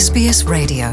SBS Radio.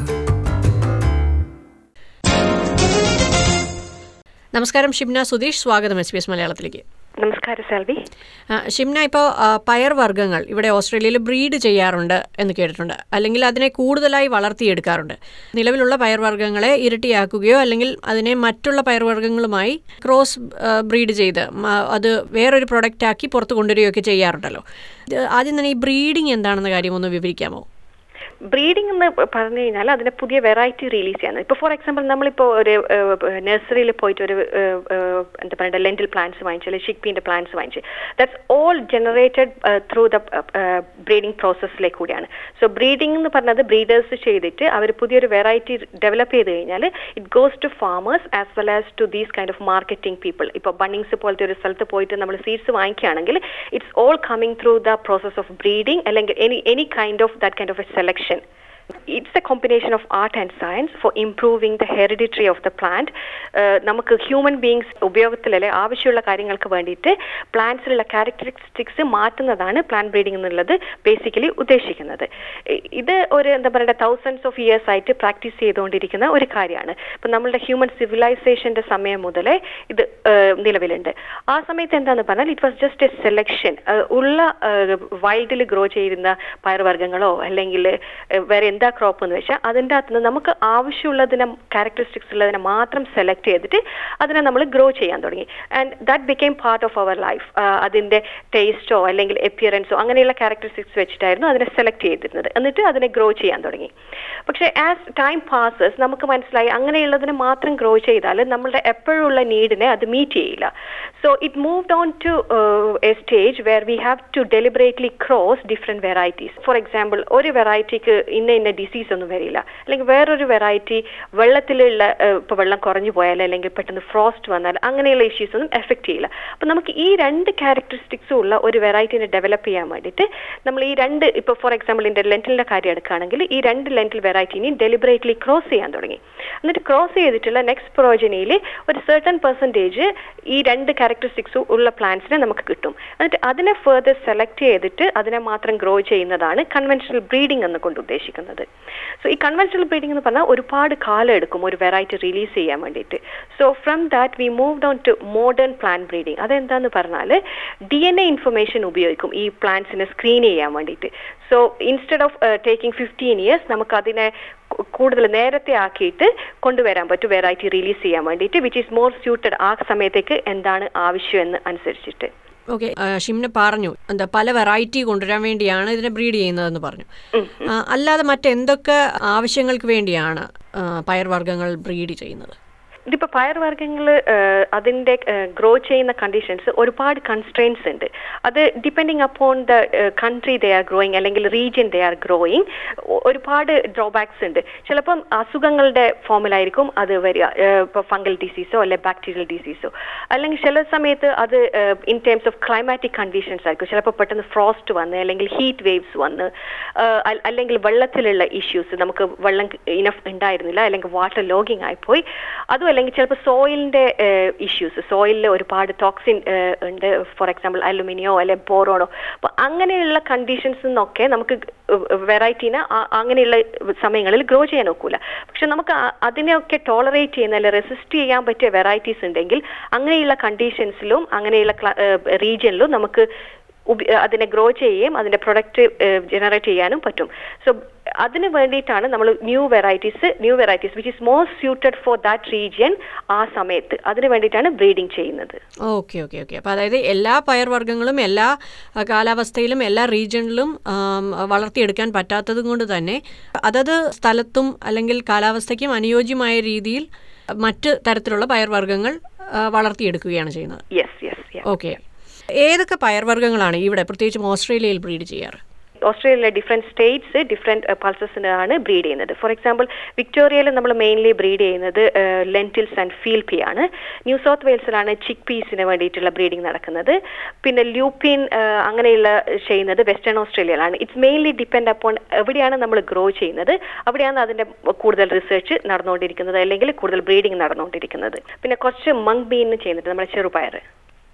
നമസ്കാരം ഷിംന സുധീഷ് സ്വാഗതം S B S മലയാളത്തിലേക്ക് നമസ്കാരം സെൽവി ആ, ഷിംന ഇപ്പോൾ പയർ വർഗ്ഗങ്ങൾ ഇവിടെ ഓസ്ട്രേലിയയിൽ ബ്രീഡ് ചെയ്യാറുണ്ട് എന്ന് കേട്ടിട്ടുണ്ട് അല്ലെങ്കിൽ അതിനെ കൂടുതലായി വളർത്തിയെടുക്കാറുണ്ട് നിലവിലുള്ള പയർവർഗ്ഗങ്ങളെ ഇരട്ടിയാക്കുകയോ അല്ലെങ്കിൽ അതിനെ മറ്റുള്ള പയർവർഗ്ഗങ്ങളുമായി ക്രോസ് ആ, ബ്രീഡ് ചെയ്ത് മ- അത് വേറൊരു പ്രൊഡക്റ്റാക്കി പുറത്ത് കൊണ്ടുവരികയൊക്കെ ചെയ്യാറുണ്ടല്ലോ ഇത് ആദ്യം തന്നെ ഈ ബ്രീഡിംഗ് എന്താണെന്ന കാര്യം ഒന്ന് വിവരിക്കാമോ ബ്രീഡിംഗ് എന്ന് പറഞ്ഞു കഴിഞ്ഞാൽ അതിന്റെ പുതിയ വെറൈറ്റി റിലീസ് ചെയ്യാൻ ഇപ്പോൾ ഫോർ എക്സാമ്പിൾ നമ്മളിപ്പോൾ ഒരു നഴ്സറിയിൽ പോയിട്ട് ഒരു ഏഹ്, ഏഹ്, എന്താ പറയുക ലെൻറ്റിൽ പ്ലാന്റ്സ് വാങ്ങിച്ചു അല്ലെങ്കിൽ ഷിക്പീൻ്റെ പ്ലാന്റ്സ് വാങ്ങിച്ചു that's all generated through the breeding പ്രോസസ്സിലേക്ക് കൂടിയാണ് സോ ബ്രീഡിംഗ് എന്ന് പറഞ്ഞത് ബ്രീഡേഴ്സ് ചെയ്തിട്ട് അവർ പുതിയൊരു വെറൈറ്റി ഡെവലപ്പ് ചെയ്ത് കഴിഞ്ഞാൽ it goes to farmers as well as to these kind of marketing people ഇപ്പോൾ ബണ്ണിങ്സ് പോലത്തെ ഒരു സ്ഥലത്ത് പോയിട്ട് നമ്മൾ സീഡ്സ് വാങ്ങിക്കുകയാണെങ്കിൽ it's all coming through the process of breeding അല്ലെങ്കിൽ any any kind of that kind of a selection it's a combination of art and science for improving the hereditary of the plant ഏഹ് നമുക്ക് human beings ഉപയോഗത്തിലെ ആവശ്യമുള്ള കാര്യങ്ങൾക്ക് വേണ്ടിയിട്ട് പ്ലാന്റ്സിലുള്ള characteristics മാറ്റുന്നതാണ് plant breeding എന്നുള്ളത് ബേസിക്കലി ഉദ്ദേശിക്കുന്നത് ഇ- ഇത് ഒരു എന്താ പറയുക തൗസൻഡ്സ് ഓഫ് ഇയേഴ്സ് ആയിട്ട് പ്രാക്ടീസ് ചെയ്തുകൊണ്ടിരിക്കുന്ന ഒരു കാര്യമാണ് ഇപ്പം നമ്മളുടെ ഹ്യൂമൻ സിവിലൈസേഷന്റെ സമയം മുതലേ ഇത് ഏഹ് നിലവിലുണ്ട് ആ സമയത്ത് എന്താന്ന് പറഞ്ഞാൽ it was just a selection ഉള്ള വൈൽഡിൽ ഗ്രോ ചെയ്യുന്ന പയർവർഗ്ഗങ്ങളോ അല്ലെങ്കിൽ ഏഹ് വേറെ എന്താ ക്രോപ്പ് എന്ന് വെച്ചാൽ അതിൻ്റെ അകത്ത് നിന്ന് നമുക്ക് ആവശ്യമുള്ളതിനെ ക്യാരക്ടറിസ്റ്റിക്സ് ഉള്ളതിനെ മാത്രം സെലക്ട് ചെയ്തിട്ട് അതിനെ നമ്മൾ ഗ്രോ ചെയ്യാൻ തുടങ്ങി and that became part of our life അതിൻ്റെ ടേസ്റ്റോ അല്ലെങ്കിൽ എപ്പിയറൻസോ അങ്ങനെയുള്ള ക്യാരക്ടറിസ്റ്റിക്സ് വെച്ചിട്ടായിരുന്നു അതിനെ സെലക്ട് ചെയ്തിരുന്നത് എന്നിട്ട് അതിനെ ഗ്രോ ചെയ്യാൻ തുടങ്ങി പക്ഷേ ആസ് ടൈം പാസസ് നമുക്ക് മനസ്സിലായി അങ്ങനെയുള്ളതിനെ മാത്രം ഗ്രോ ചെയ്താൽ നമ്മളുടെ എപ്പോഴുള്ള നീഡിനെ അത് മീറ്റ് ചെയ്യില്ല so it moved on to a stage where we have to deliberately cross different varieties for example ഒരു വെറൈറ്റിക്ക് ഇന്ന ഇന്ന ഡിസീസ് ഒന്നും വരില്ല അല്ലെങ്കിൽ വേറൊരു വെറൈറ്റി വെള്ളത്തിലുള്ള ഇപ്പോൾ വെള്ളം കുറഞ്ഞു പോയാൽ അല്ലെങ്കിൽ പെട്ടെന്ന് ഫ്രോസ്റ്റ് വന്നാൽ അങ്ങനെയുള്ള ഇഷ്യൂസ് ഒന്നും എഫക്ട് ചെയ്യില്ല അപ്പോൾ നമുക്ക് ഈ രണ്ട് ക്യാരക്ടറിസ്റ്റിക്സും ഉള്ള ഒരു വെറൈറ്റിനെ ഡെവലപ്പ് ചെയ്യാൻ വേണ്ടിയിട്ട് നമ്മൾ ഈ രണ്ട് ഇപ്പോൾ ഫോർ എക്സാമ്പിൾ ഇതിൻ്റെ ലെൻറ്റിലിൻ്റെ കാര്യം എടുക്കുകയാണെങ്കിൽ ഈ രണ്ട് ലെൻറ്റിൽ വെറൈറ്റിനെയും ഡെലിബറേറ്റ്ലി ക്രോസ് ചെയ്യാൻ തുടങ്ങി എന്നിട്ട് ക്രോസ് ചെയ്തിട്ടുള്ള നെക്സ്റ്റ് പ്രോജനിയിൽ ഒരു സർട്ടൺ പെർസെൻറ്റേജ് ഈ രണ്ട് ക്യാരക്ടറിസ്റ്റിക്സും ഉള്ള പ്ലാന്റ്സിനെ നമുക്ക് കിട്ടും എന്നിട്ട് അതിനെ ഫെർദർ സെലക്ട് ചെയ്തിട്ട് അതിനെ മാത്രം ഗ്രോ ചെയ്യുന്നതാണ് കൺവെൻഷണൽ ബ്രീഡിംഗ് എന്ന് കൊണ്ട് ഉദ്ദേശിക്കുന്നത് സോ ഈ കൺവെൻഷണൽ ബ്രീഡിംഗ് എന്ന് പറഞ്ഞാൽ ഒരുപാട് കാലം എടുക്കും ഒരു വെറൈറ്റി റിലീസ് ചെയ്യാൻ വേണ്ടിയിട്ട് so from that we move down to modern plant breeding അതെന്താന്ന് പറഞ്ഞാൽ ഡി എൻ എ ഇൻഫർമേഷൻ ഉപയോഗിക്കും ഈ പ്ലാന്റ്സിനെ സ്ക്രീൻ ചെയ്യാൻ വേണ്ടിയിട്ട് so instead of taking fifteen years നമുക്ക് അതിനെ കു- കൂടുതൽ നേരത്തെ ആക്കിയിട്ട് കൊണ്ടുവരാൻ പറ്റും വെറൈറ്റി റിലീസ് ചെയ്യാൻ വേണ്ടിയിട്ട് വിച്ച് ഈസ് മോർ സ്യൂട്ടഡ് ആ സമയത്തേക്ക് എന്താണ് ആവശ്യം എന്ന് അനുസരിച്ചിട്ട് ഓക്കെ ഷിംന പറഞ്ഞു എന്താ പല വെറൈറ്റി കൊണ്ടുവരാൻ വേണ്ടിയാണ് ഇതിനെ ബ്രീഡ് ചെയ്യുന്നതെന്ന് പറഞ്ഞു ആ, അല്ലാതെ മറ്റെന്തൊക്കെ ആവശ്യങ്ങൾക്ക് വേണ്ടിയാണ് ആ, പയർവർഗ്ഗങ്ങൾ ബ്രീഡ് ചെയ്യുന്നത് ഇതിപ്പോൾ പയർവർഗ്ഗങ്ങൾ അതിൻ്റെ ഗ്രോ ചെയ്യുന്ന കണ്ടീഷൻസ് ഒരുപാട് കൺസ്ട്രെയിൻസ് ഉണ്ട് അത് depending upon the country they are growing അല്ലെങ്കിൽ റീജിയൻ ദേ ആർ ഗ്രോയിങ് ഒരുപാട് ഡ്രോബാക്സ് ഉണ്ട് ചിലപ്പം അസുഖങ്ങളുടെ ഫോമിലായിരിക്കും അത് വരിക ഇപ്പോൾ ഫംഗൽ ഡിസീസോ അല്ലെ ബാക്ടീരിയൽ ഡിസീസോ അല്ലെങ്കിൽ ചില സമയത്ത് അത് in terms of climatic conditions ആയിരിക്കും ചിലപ്പോൾ പെട്ടെന്ന് ഫ്രോസ്റ്റ് വന്ന് അല്ലെങ്കിൽ ഹീറ്റ് വേവ്സ് വന്ന് ഏഹ് അൽ- അല്ലെങ്കിൽ വെള്ളത്തിലുള്ള ഇഷ്യൂസ് നമുക്ക് വെള്ളം ഇനഫ് ഉണ്ടായിരുന്നില്ല അല്ലെങ്കിൽ വാട്ടർ ലോഗിങ് ആയിപ്പോയി അതും അല്ലെങ്കിൽ ചിലപ്പോൾ സോയിലിന്റെ ഇഷ്യൂസ് സോയിലിൽ ഒരുപാട് ടോക്സിൻ ഉണ്ട് ഫോർ എക്സാമ്പിൾ അലുമിനിയോ അല്ലെ ബോറോണോ അപ്പോൾ അങ്ങനെയുള്ള കണ്ടീഷൻസ് നിന്നൊക്കെ നമുക്ക് വെറൈറ്റീനെ അങ്ങനെയുള്ള സമയങ്ങളിൽ ഗ്രോ ചെയ്യാൻ ഒക്കൂല പക്ഷെ നമുക്ക് അ- അതിനെയൊക്കെ ടോളറേറ്റ് ചെയ്യുന്ന അല്ലെങ്കിൽ റെസിസ്റ്റ് ചെയ്യാൻ പറ്റിയ വെറൈറ്റീസ് ഉണ്ടെങ്കിൽ അങ്ങനെയുള്ള കണ്ടീഷൻസിലും അങ്ങനെയുള്ള റീജിയനിലും നമുക്ക് ഉപ- അതിനെ ഗ്രോ ചെയ്യുകയും അതിന്റെ പ്രൊഡക്റ്റ് ജനറേറ്റ് ചെയ്യാനും പറ്റും സോ അതിന് വേണ്ടിയിട്ടാണ് നമ്മൾ new varieties new varieties which is more suited for that region ആ സമയത്ത് അതിന് വേണ്ടിയിട്ടാണ് ബ്രീഡിംഗ് ചെയ്യുന്നത് ഓക്കെ ഓക്കെ ഓക്കെ അപ്പോൾ അതായത് എല്ലാ പയർവർഗ്ഗങ്ങളും എല്ലാ ആ, കാലാവസ്ഥയിലും എല്ലാ റീജിയണിലും ആം, വളർത്തിയെടുക്കാൻ പറ്റാത്തത് കൊണ്ട് തന്നെ അതത് സ്ഥലത്തും അല്ലെങ്കിൽ കാലാവസ്ഥയ്ക്കും അനുയോജ്യമായ രീതിയിൽ മറ്റ് തരത്തിലുള്ള പയർവർഗ്ഗങ്ങൾ ആ, വളർത്തിയെടുക്കുകയാണ് ചെയ്യുന്നത് യെസ് യെസ് ഓക്കെ ഏതൊക്കെ പയർവർഗ്ഗങ്ങളാണ് ഇവിടെ പ്രത്യേകിച്ചും ഓസ്ട്രേലിയയിൽ ബ്രീഡ് ചെയ്യാറ് ഓസ്ട്രേലിയയിലെ ഡിഫറെൻറ്റ് സ്റ്റേറ്റ്സ് ഡിഫറെൻറ്റ് പൾസസിനാണ് ബ്രീഡ് ചെയ്യുന്നത് ഫോർ എക്സാമ്പിൾ വിക്ടോറിയയിൽ നമ്മൾ മെയിൻലി ബ്രീഡ് ചെയ്യുന്നത് ലെൻറ്റിൽസ് ആൻഡ് ഫീൽപി ആണ് ന്യൂ സൗത്ത് വെയിൽസിലാണ് ചിക്ക് പീസിന് വേണ്ടിയിട്ടുള്ള ബ്രീഡിംഗ് നടക്കുന്നത് പിന്നെ ലൂപ്പിൻ അങ്ങനെയുള്ള ചെയ്യുന്നത് western ഓസ്ട്രേലിയയിലാണ് it's mainly depend upon എവിടെയാണ് നമ്മൾ ഗ്രോ ചെയ്യുന്നത് അവിടെയാണ് അതിൻ്റെ കൂടുതൽ റിസർച്ച് നടന്നുകൊണ്ടിരിക്കുന്നത് അല്ലെങ്കിൽ കൂടുതൽ ബ്രീഡിംഗ് നടന്നുകൊണ്ടിരിക്കുന്നത് പിന്നെ കുറച്ച് മങ് ബീൻ ചെയ്യുന്നുണ്ട് നമ്മുടെ ചെറുപയർ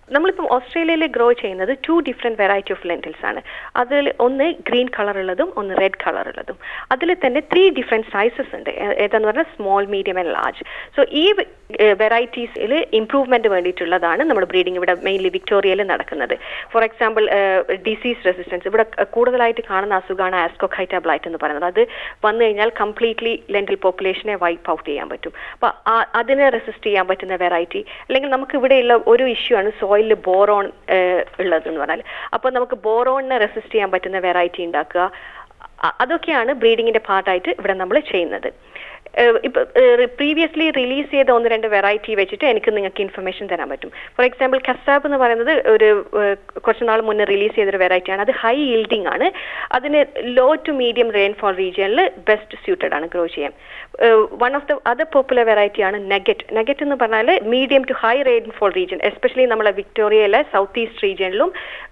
നമ്മളിപ്പം ഓസ്ട്രേലിയയിൽ ഗ്രോ ചെയ്യുന്നത് two different variety of lentils ആണ് അതിൽ ഒന്ന് ഗ്രീൻ കളർ ഉള്ളതും ഒന്ന് റെഡ് കളർ ഉള്ളതും അതിൽ തന്നെ ത്രീ ഡിഫറെൻറ്റ് സൈസസ് ഉണ്ട് ഏ- ഏതാന്ന് പറഞ്ഞാൽ small medium and large so ഈ വെറൈറ്റീസിൽ ഇംപ്രൂവ്മെന്റ് വേണ്ടിയിട്ടുള്ളതാണ് നമ്മുടെ ബ്രീഡിംഗ് ഇവിടെ മെയിൻലി വിക്ടോറിയയിൽ നടക്കുന്നത് ഫോർ എക്സാമ്പിൾ ഡിസീസ് റെസിസ്റ്റൻസ് ഇവിടെ ക- കൂടുതലായിട്ട് കാണുന്ന അസുഖമാണ് ആസ്കോഖൈറ്റ ബ്ലൈറ്റ് എന്ന് പറയുന്നത് അത് വന്നു കഴിഞ്ഞാൽ കംപ്ലീറ്റ്ലി ലെൻറ്റിൽ പോപ്പുലേഷനെ വൈപ്പ് ഔട്ട് ചെയ്യാൻ പറ്റും അപ്പോൾ അതിനെ റെസിസ്റ്റ് ചെയ്യാൻ പറ്റുന്ന വെറൈറ്റി അല്ലെങ്കിൽ നമുക്ക് ഇവിടെയുള്ള ഒരു ഇഷ്യൂ ആണ് സോയിലിൽ ബോറോൺ ഉള്ളത് എന്ന് പറഞ്ഞാൽ അപ്പോൾ നമുക്ക് ബോറോണിനെ റെസിസ്റ്റ് ചെയ്യാൻ പറ്റുന്ന വെറൈറ്റി ഉണ്ടാക്കുക അ- അതൊക്കെയാണ് ബ്രീഡിങ്ങിന്റെ പാർട്ടായിട്ട് ഇവിടെ നമ്മൾ ചെയ്യുന്നത് ഏഹ് ഇപ്പൊ പ്രീവിയസ്ലി റിലീസ് ചെയ്ത ഒന്ന് രണ്ട് വെറൈറ്റി വെച്ചിട്ട് എനിക്ക് നിങ്ങൾക്ക് ഇൻഫർമേഷൻ തരാൻ പറ്റും ഫോർ എക്സാമ്പിൾ കസാബ് എന്ന് പറയുന്നത് ഒരു ഏഹ് കുറച്ച് നാൾ മുന്നേ റിലീസ് ചെയ്തൊരു വെറൈറ്റി ആണ് അത് ഹൈ ഈൽഡിംഗ് ആണ് അതിന് ലോ ടു മീഡിയം റെയിൻഫോൾ റീജിയനിൽ ബെസ്റ്റ് സ്യൂട്ടഡ് ആണ് ഗ്രോ ചെയ്യാൻ one of the other popular variety ആണ് നെഗറ്റ് നെഗറ്റ് എന്ന് പറഞ്ഞാൽ medium to high rainfall region especially നമ്മളെ വിക്ടോറിയയിലെ സൗത്ത് ഈസ്റ്റ് റീജിയനിലും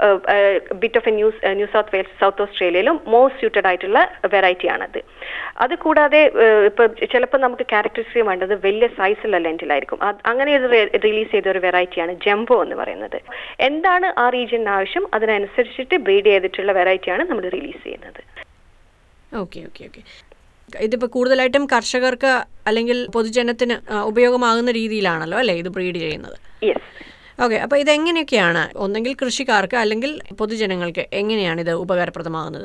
bit of a news New South Wales South ഓസ്ട്രേലിയയിലും മോസ്റ്റ് സ്യൂട്ടഡ് ആയിട്ടുള്ള വെറൈറ്റി ആണത് അത് കൂടാതെ ഏഹ് ഇപ്പൊ ചിലപ്പോൾ നമുക്ക് ക്യാരക്ടറിസ്റ്റിക് വേണ്ടത് വലിയ സൈസുള്ള ലെൻറ്റിലായിരിക്കും അത് അങ്ങനെ ഒരു റിലീസ് ചെയ്ത ഒരു വെറൈറ്റിയാണ് ജംബോ എന്ന് പറയുന്നത് എന്താണ് ആ റീജിയന് ആവശ്യം അതിനനുസരിച്ചിട്ട് ബ്രീഡ് ചെയ്തിട്ടുള്ള വെറൈറ്റിയാണ് നമ്മൾ റിലീസ് ചെയ്യുന്നത് ഓക്കെ ഓക്കെ ഓക്കെ ഇതിപ്പോൾ കൂടുതലായിട്ടും കർഷകർക്ക് അല്ലെങ്കിൽ പൊതുജനത്തിന് ആ, ഉപയോഗമാകുന്ന രീതിയിലാണല്ലോ അല്ലേ ഇത് ബ്രീഡ് ചെയ്യുന്നത് യെസ് ഓക്കെ അപ്പോൾ ഇതെങ്ങനെയൊക്കെയാണ് ഒന്നെങ്കിൽ കൃഷിക്കാർക്ക് അല്ലെങ്കിൽ പൊതുജനങ്ങൾക്ക് എങ്ങനെയാണ് ഇത് ഉപകാരപ്രദമാകുന്നത്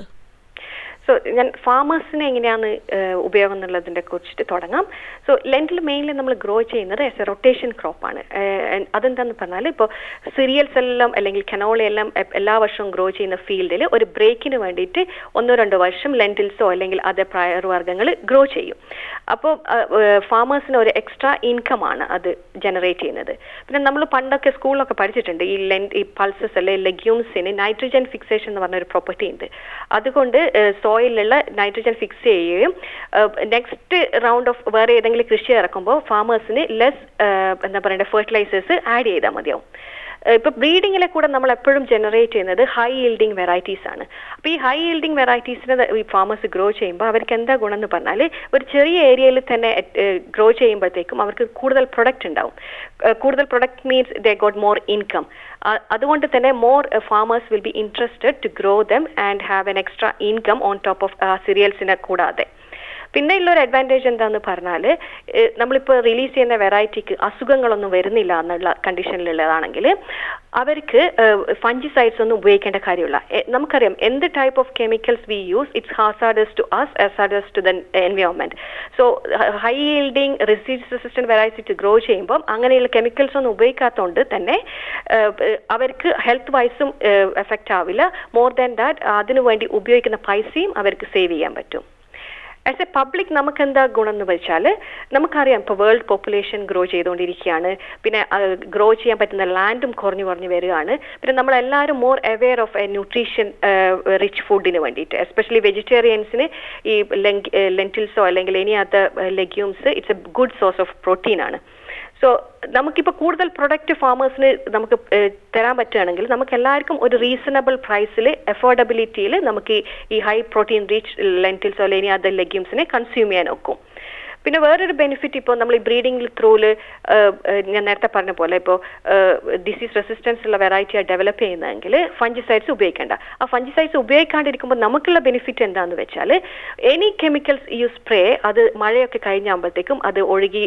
സോ ഞാൻ ഫാമേഴ്സിന് എങ്ങനെയാണ് ഏഹ്, ഉപയോഗം എന്നുള്ളതിനെ കുറിച്ചിട്ട് തുടങ്ങാം സോ ലെൻറ്റിൽ മെയിൻലി നമ്മൾ ഗ്രോ ചെയ്യുന്നത് ആസ് എ റൊട്ടേഷൻ ക്രോപ്പാണ് അതെന്താന്ന് പറഞ്ഞാൽ ഇപ്പോൾ സീരിയൽസ് എല്ലാം അല്ലെങ്കിൽ കനോള എല്ലാം എ- എല്ലാ വർഷവും ഗ്രോ ചെയ്യുന്ന ഫീൽഡിൽ ഒരു ബ്രേക്കിന് വേണ്ടിയിട്ട് ഒന്നോ രണ്ടോ വർഷം ലെൻറ്റിൽസോ അല്ലെങ്കിൽ അതർ പ്രയർ വർഗ്ഗങ്ങൾ ഗ്രോ ചെയ്യും അപ്പോൾ ഫാമേഴ്സിന് ഒരു എക്സ്ട്രാ ഇൻകം ആണ് അത് ജനറേറ്റ് ചെയ്യുന്നത് പിന്നെ നമ്മൾ പണ്ടൊക്കെ സ്കൂളിലൊക്കെ പഠിച്ചിട്ടുണ്ട് ഈ ലെൻ ഈ പൾസസ് അല്ലെ ലെഗ്യൂംസിന് നൈട്രജൻ ഫിക്സേഷൻ എന്ന് പറഞ്ഞ ഒരു പ്രോപ്പർട്ടി ഉണ്ട് അതുകൊണ്ട് സോയിലുള്ള നൈട്രജൻ ഫിക്സ് ചെയ്യുകയും നെക്സ്റ്റ് റൗണ്ട് ഓഫ് വേറെ ഏതെങ്കിലും കൃഷി ഇറക്കുമ്പോൾ ഫാമേഴ്സിന് ലെസ് എന്താ പറയണ്ടേ ഫെർട്ടിലൈസേഴ്സ് ആഡ് ചെയ്താൽ മതിയാവും ഏഹ് ഇപ്പൊ ബ്രീഡിങ്ങിലെ കൂടെ നമ്മൾ എപ്പോഴും ജനറേറ്റ് ചെയ്യുന്നത് ഹൈ ഈൽഡിംഗ് വെറൈറ്റീസ് ആണ് അപ്പൊ ഈ ഹൈ ഈൽഡിംഗ് വെറൈറ്റീസിനെ ഈ ഫാമേഴ്സ് ഗ്രോ ചെയ്യുമ്പോൾ അവർക്ക് എന്താ ഗുണം എന്ന് പറഞ്ഞാൽ ഒരു ചെറിയ ഏരിയയിൽ തന്നെ ഗ്രോ ചെയ്യുമ്പോഴത്തേക്കും അവർക്ക് കൂടുതൽ പ്രൊഡക്റ്റ് ഉണ്ടാവും ഏഹ് കൂടുതൽ product means they got more income അതുകൊണ്ട് തന്നെ more farmers will be interested to grow them and have an extra income on top of സീരിയൽസിനെ കൂടാതെ പിന്നെ ഉള്ള ഒരു അഡ്വാൻറ്റേജ് എന്താന്ന് പറഞ്ഞാൽ നമ്മളിപ്പോൾ റിലീസ് ചെയ്യുന്ന വെറൈറ്റിക്ക് അസുഖങ്ങളൊന്നും വരുന്നില്ല എന്നുള്ള കണ്ടീഷനിലുള്ളതാണെങ്കിൽ അവർക്ക് ഫഞ്ചിസൈഡ്സ് ഒന്നും ഉപയോഗിക്കേണ്ട കാര്യമില്ല എ, നമുക്കറിയാം എന്ത് type of chemicals we use it's hazardous to us hazardous to the environment so high yielding disease resistant variety grow ചെയ്യുമ്പോൾ അങ്ങനെയുള്ള കെമിക്കൽസ് ഒന്നും ഉപയോഗിക്കാത്തതുകൊണ്ട് തന്നെ ഏഹ്, ഏഹ്, അവർക്ക് ഹെൽത്ത് വൈസും എഫക്റ്റ് ആവില്ല മോർ ദാൻ ദാറ്റ് അതിനു വേണ്ടി ഉപയോഗിക്കുന്ന പൈസയും അവർക്ക് സേവ് ചെയ്യാൻ പറ്റും ആസ് എ പബ്ലിക് നമുക്ക് എന്താ ഗുണം എന്ന് വെച്ചാൽ നമുക്കറിയാം ഇപ്പോൾ വേൾഡ് പോപ്പുലേഷൻ ഗ്രോ ചെയ്തുകൊണ്ടിരിക്കുകയാണ് പിന്നെ ഗ്രോ ചെയ്യാൻ പറ്റുന്ന ലാൻഡും കുറഞ്ഞു കുറഞ്ഞു വരികയാണ് പിന്നെ നമ്മളെല്ലാവരും more aware of a nutrition rich ഫുഡിന് വേണ്ടിയിട്ട് എസ്പെഷ്യലി വെജിറ്റേറിയൻസിന് ഈ ലെൻറ്റിൽസോ അല്ലെങ്കിൽ any other legumes it's a good source of protein ആണ് സോ നമുക്കിപ്പോൾ കൂടുതൽ പ്രൊഡക്റ്റ് ഫാമേഴ്സിന് നമുക്ക് ഏഹ്, തരാൻ പറ്റുകയാണെങ്കിൽ നമുക്ക് എല്ലാവർക്കും ഒരു റീസണബിൾ പ്രൈസിൽ അഫോർഡബിലിറ്റിയിൽ നമുക്ക് ഈ- ഈ ഹൈ പ്രോട്ടീൻ റിച്ച് ലെൻറ്റിൽസോ അല്ലെങ്കിൽ ഇനി അതർ ലെഗ്യൂംസിനെ കൺസ്യൂം ചെയ്യാൻ ഒക്കും പിന്നെ വേറൊരു ബെനിഫിറ്റ് ഇപ്പോൾ നമ്മൾ ഈ ബ്രീഡിംഗ് ത്രൂല് ഞാൻ നേരത്തെ പറഞ്ഞ പോലെ ഇപ്പോൾ ഡിസീസ് റെസിസ്റ്റൻസ് ഉള്ള വെറൈറ്റി ഡെവലപ്പ് ചെയ്യുന്നതെങ്കിൽ ഫഞ്ചിസൈഡ്സ് ഉപയോഗിക്കേണ്ട ആ ഫഞ്ചിസൈഡ്സ് ഉപയോഗിക്കാണ്ടിരിക്കുമ്പോൾ നമുക്കുള്ള ബെനിഫിറ്റ് എന്താന്ന് വെച്ചാൽ എനി കെമിക്കൽസ് യു സ്പ്രേ അത് മഴയൊക്കെ കഴിഞ്ഞാകുമ്പോഴത്തേക്കും അത് ഒഴുകി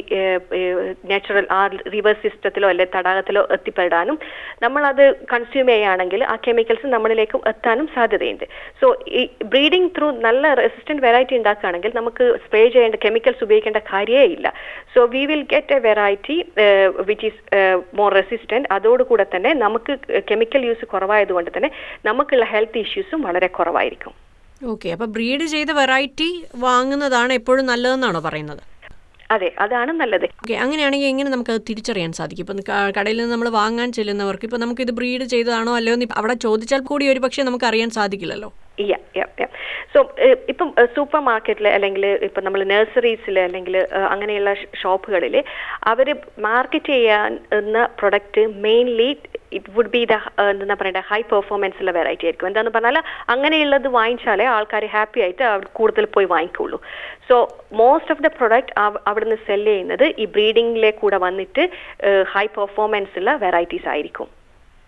നാച്ചുറൽ ആ റിവർ സിസ്റ്റത്തിലോ അല്ലെ തടാകത്തിലോ എത്തിപ്പെടാനും നമ്മളത് കൺസ്യൂം ചെയ്യുകയാണെങ്കിൽ ആ കെമിക്കൽസ് നമ്മളിലേക്കും എത്താനും സാധ്യതയുണ്ട് സോ ഈ ബ്രീഡിംഗ് ത്രൂ നല്ല റെസിസ്റ്റന്റ് വെറൈറ്റി ഉണ്ടാക്കുകയാണെങ്കിൽ നമുക്ക് സ്പ്രേ ചെയ്യേണ്ട കെമിക്കൽസ് ഉപയോഗിക്കേണ്ട കാര്യമേ ഇല്ല so we will get a variety which is more resistant അതോടുകൂടെ തന്നെ നമുക്ക് കെമിക്കൽ യൂസ് കുറവായതുകൊണ്ട് തന്നെ നമുക്കുള്ള ഹെൽത്ത് ഇഷ്യൂസും വളരെ കുറവായിരിക്കും ഓക്കെ അപ്പോൾ ബ്രീഡ് ചെയ്ത വെറൈറ്റി വാങ്ങുന്നതാണ് എപ്പോഴും നല്ലതെന്നാണോ പറയുന്നത് അതെ അതാണ് നല്ലത് ഓക്കെ അങ്ങനെയാണെങ്കിൽ എങ്ങനെ നമുക്കത് തിരിച്ചറിയാൻ സാധിക്കും ഇപ്പം ക- കടയിൽ നിന്ന് നമ്മൾ വാങ്ങാൻ ചെല്ലുന്നവർക്ക് ഇപ്പം നമുക്കിത് ബ്രീഡ് ചെയ്തതാണോ അല്ലയോ എന്ന് അവിടെ ചോദിച്ചാൽ കൂടി ഒരു പക്ഷേ നമുക്ക് അറിയാൻ സാധിക്കില്ലല്ലോ Yeah, yeah, yeah. സോ ഇപ്പം സൂപ്പർ മാർക്കറ്റിൽ അല്ലെങ്കിൽ ഇപ്പം നമ്മൾ നഴ്സറീസിൽ അല്ലെങ്കിൽ അങ്ങനെയുള്ള ഷോപ്പുകളിൽ അവർ മാർക്കറ്റ് ചെയ്യാവുന്ന product mainly it would be the എന്താ പറയണ്ട ഹൈ പെർഫോമൻസ് ഉള്ള വെറൈറ്റി ആയിരിക്കും എന്താന്ന് പറഞ്ഞാൽ അങ്ങനെയുള്ളത് വാങ്ങിച്ചാലേ ആൾക്കാർ ഹാപ്പി ആയിട്ട് അവിടെ കൂടുതൽ പോയി വാങ്ങിക്കുള്ളൂ so most of the product അവിടുന്ന് സെല് ചെയ്യുന്നത് ഈ ബ്രീഡിങ്ങിലെ കൂടെ വന്നിട്ട് ഹൈ പെർഫോമൻസ് ഉള്ള വെറൈറ്റീസ് ആയിരിക്കും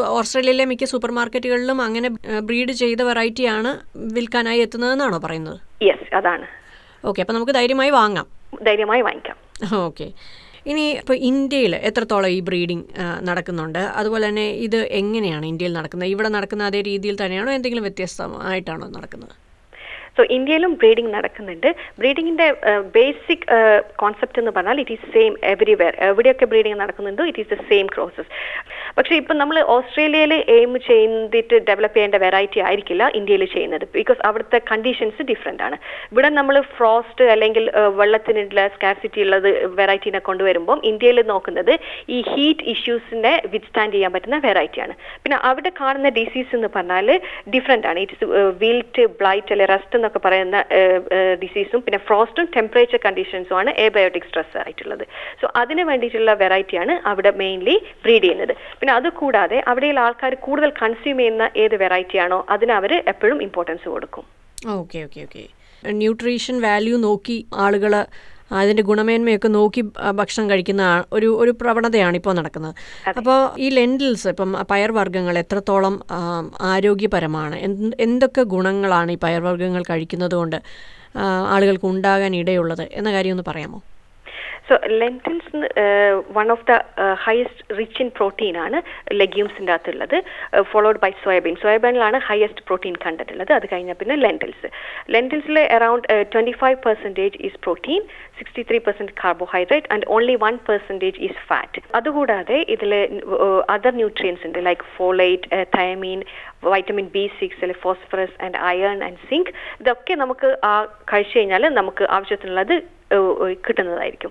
ഓസ്ട്രേലിയയിലെ മിക്ക സൂപ്പർ മാർക്കറ്റുകളിലും അങ്ങനെ ബ്രീഡ് ചെയ്ത വെറൈറ്റിയാണ് വിൽക്കാനായി എത്തുന്നതെന്നാണോ പറയുന്നത് യെസ് അതാണ് ഓക്കെ അപ്പോൾ നമുക്ക് ധൈര്യമായി വാങ്ങാം ധൈര്യമായി വാങ്ങിക്കാം ഓക്കെ ഇനി ഇപ്പോൾ ഇന്ത്യയിൽ എത്രത്തോളം ഈ ബ്രീഡിംഗ് നടക്കുന്നുണ്ട് അതുപോലെ തന്നെ ഇത് എങ്ങനെയാണ് ഇന്ത്യയിൽ നടക്കുന്നത് ഇവിടെ നടക്കുന്ന അതേ രീതിയിൽ തന്നെയാണോ എന്തെങ്കിലും വ്യത്യസ്തമായിട്ടാണോ നടക്കുന്നത് സോ ഇന്ത്യയിലും ബ്രീഡിംഗ് നടക്കുന്നുണ്ട് ബ്രീഡിങ്ങിന്റെ ബേസിക് കോൺസെപ്റ്റ് എന്ന് പറഞ്ഞാൽ ഇറ്റ് ഈസ് സെയിം എവരിവെയർ എവിടെയൊക്കെ ബ്രീഡിംഗ് നടക്കുന്നുണ്ടോ it is the same process പക്ഷേ ഇപ്പം നമ്മൾ ഓസ്ട്രേലിയയിൽ എയിം ചെയ്തിട്ട് ഡെവലപ്പ് ചെയ്യേണ്ട വെറൈറ്റി ആയിരിക്കില്ല ഇന്ത്യയിൽ ചെയ്യുന്നത് ബിക്കോസ് അവിടുത്തെ കണ്ടീഷൻസ് ഡിഫറെൻ്റ് ആണ് ഇവിടെ നമ്മൾ ഫ്രോസ്റ്റ് അല്ലെങ്കിൽ വെള്ളത്തിനുള്ള സ്കാർസിറ്റി ഉള്ളത് വെറൈറ്റീനെ കൊണ്ടുവരുമ്പം ഇന്ത്യയിൽ നോക്കുന്നത് ഈ ഹീറ്റ് ഇഷ്യൂസിനെ വിത്ത്സ്റ്റാൻഡ് ചെയ്യാൻ പറ്റുന്ന വെറൈറ്റിയാണ് പിന്നെ അവിടെ കാണുന്ന ഡിസീസ് എന്ന് പറഞ്ഞാൽ ഡിഫറെൻ്റ് ആണ് ഇറ്റ്സ് വിൽറ്റ് ബ്ലൈറ്റ് അല്ലെ റസ്റ്റ് എന്നൊക്കെ പറയുന്ന ഡിസീസും പിന്നെ ഫ്രോസ്റ്റും ടെമ്പറേച്ചർ കണ്ടീഷൻസും ആണ് എബയോട്ടിക് സ്ട്രെസ് ആയിട്ടുള്ളത് സോ അതിന് വേണ്ടിയിട്ടുള്ള വെറൈറ്റിയാണ് അവിടെ മെയിൻലി ബ്രീഡ് ചെയ്യുന്നത് പിന്നെ അത് കൂടാതെ അവിടെയുള്ള ആൾക്കാർ കൂടുതൽ കൺസ്യൂം ചെയ്യുന്ന ഏത് വെറൈറ്റി ആണോ അതിന് അവർ എപ്പോഴും ഇമ്പോർട്ടൻസ് കൊടുക്കും okay okay okay nutrition value നോക്കി ആളുകൾ അതിൻ്റെ ഗുണമേന്മയൊക്കെ നോക്കി ഭക്ഷണം കഴിക്കുന്ന ഒരു ഒരു പ്രവണതയാണ് ഇപ്പോൾ നടക്കുന്നത് അപ്പോൾ ഈ ലെൻഡിൽസ് ഇപ്പം പയർവർഗ്ഗങ്ങൾ എത്രത്തോളം ആരോഗ്യപരമാണ് എന്തൊക്കെ ഗുണങ്ങളാണ് ഈ പയർവർഗ്ഗങ്ങൾ കഴിക്കുന്നത് കൊണ്ട് ആളുകൾക്ക് ഉണ്ടാകാൻ ഇടയുള്ളത് എന്ന കാര്യം ഒന്ന് പറയാമോ so lentils one of the highest rich in protein ആണ് ലെഗ്യൂംസിൻ്റെ അകത്തുള്ളത് ഫോളോഡ് ബൈ സോയാബീൻ സോയാബീനിലാണ് ഹയസ്റ്റ് പ്രോട്ടീൻ കണ്ടന്റ് ഉള്ളത് അത് കഴിഞ്ഞാൽ പിന്നെ ലെൻറ്റിൽസ് ലെൻറ്റിൽസിൽ around twenty five percentage is protein sixty three percent carbohydrate and only one percentage is fat അതുകൂടാതെ ഇതിൽ അതർ ന്യൂട്രിയൻസ് ഉണ്ട് like folate thiamine vitamin B six അല്ലെ phosphorus and iron and zinc ഇതൊക്കെ നമുക്ക് ആ കഴിച്ചു കഴിഞ്ഞാൽ നമുക്ക് ആവശ്യത്തിനുള്ളത് കിട്ടുന്നതായിരിക്കും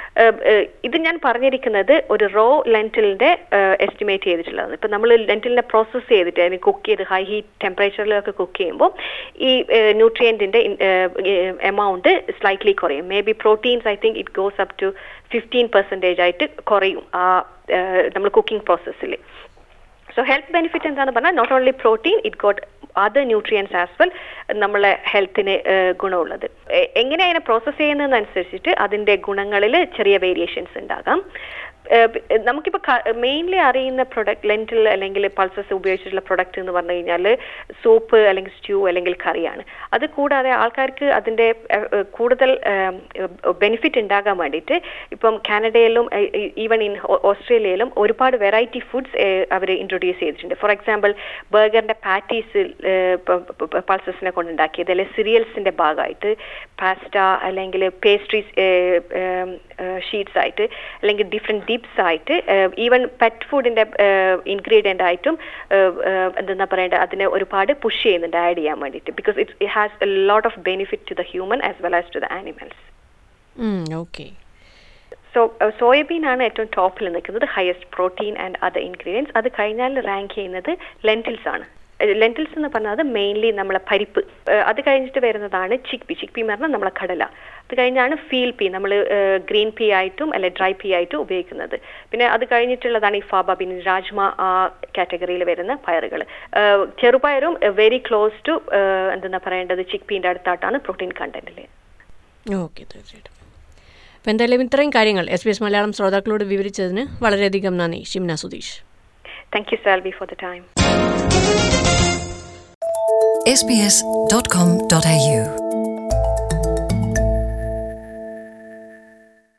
ഇത് ഞാൻ പറഞ്ഞിരിക്കുന്നത് ഒരു റോ ലെൻറ്റിലിന്റെ എസ്റ്റിമേറ്റ് ചെയ്തിട്ടുള്ളതാണ് ഇപ്പം നമ്മൾ ലെൻറ്റിലിനെ പ്രോസസ്സ് ചെയ്തിട്ട് അതിന് കുക്ക് ചെയ്ത് ഹൈ ഹീറ്റ് ടെമ്പറേച്ചറിലൊക്കെ കുക്ക് ചെയ്യുമ്പോൾ ഈ ന്യൂട്രിയൻറ്റിന്റെ എമൗണ്ട് സ്ലൈറ്റ്ലി കുറയും may be proteins I think it goes up to fifteen percentage ആയിട്ട് കുറയും ആ നമ്മൾ കുക്കിംഗ് പ്രോസസ്സിൽ സോ ഹെൽത്ത് ബെനിഫിറ്റ് എന്താണെന്ന് പറഞ്ഞാൽ not only protein it got other nutrients as well നമ്മളെ ഹെൽത്തിന് ഗുണമുള്ളത് എങ്ങനെ അതിനെ പ്രോസസ്സ് ചെയ്യുന്നതെന്നനുസരിച്ചിട്ട് അതിൻ്റെ ഗുണങ്ങളിൽ ചെറിയ വേരിയേഷൻസ് ഉണ്ടാകാം നമുക്കിപ്പോൾ മെയിൻലി അറിയുന്ന പ്രൊഡക്റ്റ് ലെൻറ്റിൽ അല്ലെങ്കിൽ പൾസസ് ഉപയോഗിച്ചിട്ടുള്ള പ്രൊഡക്റ്റ് എന്ന് പറഞ്ഞു കഴിഞ്ഞാൽ സൂപ്പ് അല്ലെങ്കിൽ സ്റ്റ്യൂ അല്ലെങ്കിൽ കറിയാണ് അത് കൂടാതെ ആൾക്കാർക്ക് അതിൻ്റെ കൂടുതൽ ബെനിഫിറ്റ് ഉണ്ടാകാൻ വേണ്ടിയിട്ട് ഇപ്പം കാനഡയിലും ഈവൻ ഇൻ ഓസ്ട്രേലിയയിലും ഒരുപാട് വെറൈറ്റി ഫുഡ്സ് അവർ ഇൻട്രൊഡ്യൂസ് ചെയ്തിട്ടുണ്ട് ഫോർ എക്സാമ്പിൾ ബർഗറിൻ്റെ പാറ്റീസ് പൾസസിനെ കൊണ്ടുണ്ടാക്കിയത് അല്ലെങ്കിൽ സിറിയൽസിൻ്റെ ഭാഗമായിട്ട് പാസ്റ്റ അല്ലെങ്കിൽ പേസ്ട്രീസ് ഷീറ്റ്സ് ആയിട്ട് അല്ലെങ്കിൽ ഡിഫറെൻറ്റ് ഡിപ്സ് ആയിട്ട് ഈവൻ പെറ്റ് ഫുഡിന്റെ ഇൻഗ്രീഡിയൻ്റ് ആയിട്ടും എന്താ പറയേണ്ടത് അതിനെ ഒരുപാട് പുഷ് ചെയ്യുന്നുണ്ട് ആഡ് ചെയ്യാൻ വേണ്ടിയിട്ട് because it has a lot of benefit to the human as well as to the animals okay so soybean ആണ് ഏറ്റവും ടോപ്പിൽ നിൽക്കുന്നത് highest protein and other ingredients അത് കഴിഞ്ഞാൽ റാങ്ക് ചെയ്യുന്നത് ലെൻറ്റിൽസ് ആണ് ലെൻറ്റിൽസ് എന്ന് പറഞ്ഞാൽ മെയിൻലി നമ്മളെ പരിപ്പ് അത് കഴിഞ്ഞിട്ട് വരുന്നതാണ് ചിക്ക് പി ചിക്ക് പി എന്ന് പറഞ്ഞാൽ നമ്മളെ കടല അത് കഴിഞ്ഞാണ് ഫീൽ പീ നമ്മൾ ഗ്രീൻ പീ ആയിട്ടും അല്ലെ ഡ്രൈ പീ ആയിട്ടും ഉപയോഗിക്കുന്നത് പിന്നെ അത് കഴിഞ്ഞിട്ടുള്ളതാണ് ഈ ഫാബ പിന്നെ രാജ്മ ആ കാറ്റഗറിയിൽ വരുന്ന പയറുകൾ ചെറുപയറും വെരി ക്ലോസ് ടു എന്തെന്നാ പറയേണ്ടത് ചിക്ക് പീൻ്റെ അടുത്തായിട്ടാണ് പ്രോട്ടീൻ കണ്ടന്റിൽ ഓക്കെ തീർച്ചയായിട്ടും അപ്പോൾ എന്തായാലും ഇത്രയും കാര്യങ്ങൾ എസ് ബി എസ് മലയാളം ശ്രോതാക്കളോട് വിവരിച്ചതിന് വളരെയധികം നന്ദി Shimna Sudheesh thank you Salvi for the time sbs.com.au